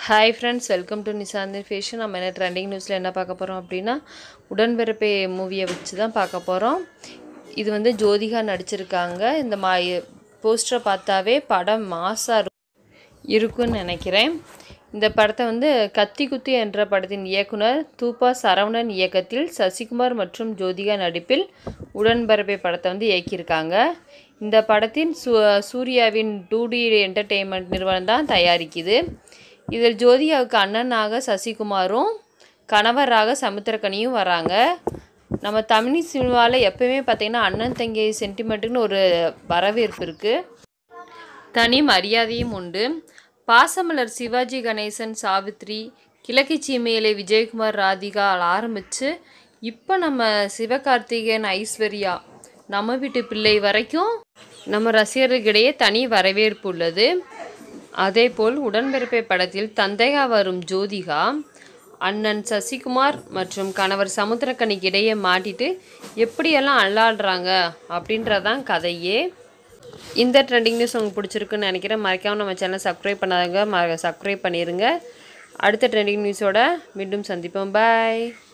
hi friends welcome to Nishanthi fashion நம்ம என்ன trending நியூஸில் என்ன பார்க்க போகிறோம் அப்படின்னா உடன்பிறப்பை மூவியை வச்சு தான் பார்க்க போகிறோம் இது வந்து ஜோதிகா நடிச்சிருக்காங்க இந்த மா போஸ்டரை பார்த்தாவே படம் மாசாக இருக்குன்னு நினைக்கிறேன் இந்த படத்தை வந்து கத்தி குத்து என்ற படத்தின் இயக்குனர் தூபா சரவணன் இயக்கத்தில் சசிகுமார் மற்றும் ஜோதிகா நடிப்பில் உடன்பரப்பை படத்தை வந்து இயக்கியிருக்காங்க இந்த படத்தின் சூ சூர்யாவின் டூடி என்டர்டெயின்மெண்ட் நிறுவனம் தான் தயாரிக்குது இதில் ஜோதிகாவுக்கு அண்ணனாக சசிகுமாரும் கணவராக சமுத்திரக்கனியும் வராங்க நம்ம தமிழ் சினிமாவில் எப்பயுமே பார்த்திங்கன்னா அண்ணன் தங்கை சென்டிமெண்ட்டுன்னு ஒரு வரவேற்பு இருக்குது தனி மரியாதையும் உண்டு பாசமலர் சிவாஜி கணேசன் சாவித்ரி கிழக்கு சீமையிலே விஜயகுமார் ராதிகா ஆரம்பித்து இப்போ நம்ம சிவகார்த்திகேயன் ஐஸ்வர்யா நம்ம வீட்டு பிள்ளை வரைக்கும் நம்ம ரசிகர்களிடையே தனி வரவேற்பு உள்ளது அதேபோல் உடன்பிறப்பை படத்தில் தந்தையா வரும் ஜோதிகா அண்ணன் சசிகுமார் மற்றும் கணவர் சமுத்திரக்கனிக்கு இடையே மாட்டிட்டு எப்படியெல்லாம் அல்லாடுறாங்க அப்படின்றதான் கதையே இந்த ட்ரெண்டிங் நியூஸ் உங்களுக்கு பிடிச்சிருக்குன்னு நினைக்கிறேன் மறக்காமல் நம்ம சேனலை சப்ஸ்கிரைப் பண்ணாதவங்க ம சப்ஸ்கிரைப் பண்ணிடுங்க அடுத்த ட்ரெண்டிங் நியூஸோட மீண்டும் சந்திப்போம் பாய்